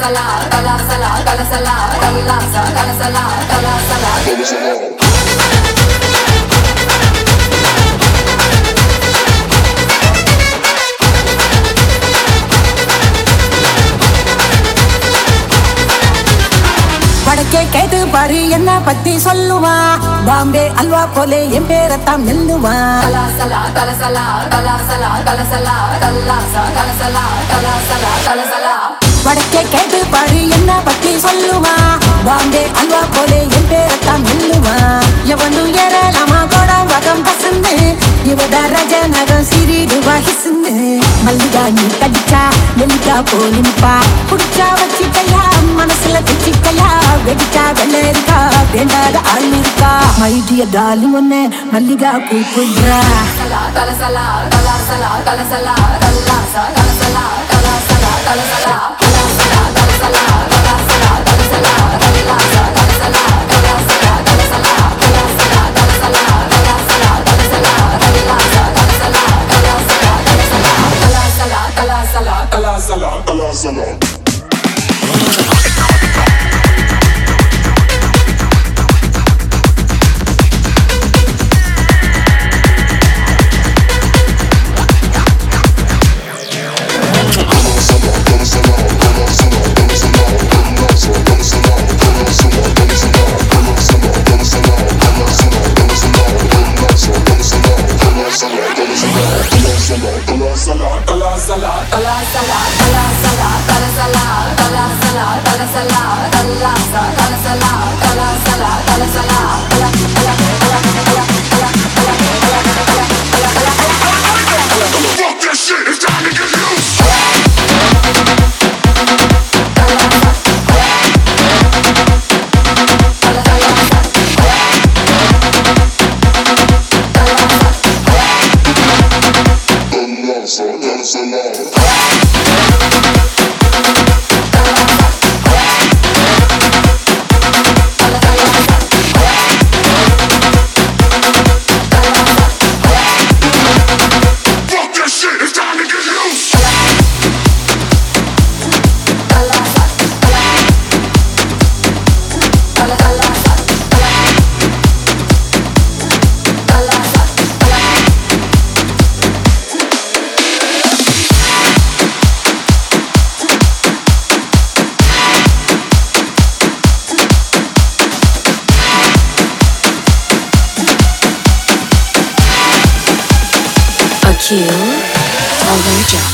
கலசலா கலசலா கலசலா கல்லாசா கலசலா கலசலா வடக்கே கேட்டு பாரு என்ன பத்தி சொல்லுவா பாம்பே அல்வா போலே என் பேரத்தான் நெல்லுவா கலசலா கலசலா கலசலா கலசலா கல்லாசா கலசலா கலசலா கலசலா வடக்கே கேட்டு பாரு என்ன பத்தி சொல்லுவா பாம்பே அல்வா போலே என் பேரத்தான் நெல்லுவா எவனு ஏறலாமா கோடா வகம் பசந்து இவட ரஜ நகம் சிறிடுவா ஹிசுந்து மல்லிகா நீ கடிச்சா நெல்லிக்கா போலிப்பா புடிச்சா வச்சிக்கையா மனசுல வச்சிக்கையா வெடிச்சா வெள்ளரிக்கா வேண்டாத ஆள் இருக்கா மைடிய டாலி ஒன்னு மல்லிகா பூ புல்றா கலசலா கலசலா கலசலா கலசலா கல்லாசா கலசலா கலசலா கலசலா கலசலா கலசலா கலசலா கலசலா கல்லாசா கலசலா கலசலா கலசலா கலசலா கலசலா கலசலா கலசலா கல்லாசா கலசலா கலசலா கலசலா கலசலா கலசலா Kalasala, Kalasala. Kalasala, கலசலா கலசலா கலசலா கலசலா கலசலா கலசலா கல்லாசா கலசலா கலசலா கலசலா கல கல கல கல கல Fuck this shit, it's time to get loose. Kalasa, Kalasala. Fuck this shit, it's time to get loose. A Q, a Rojo.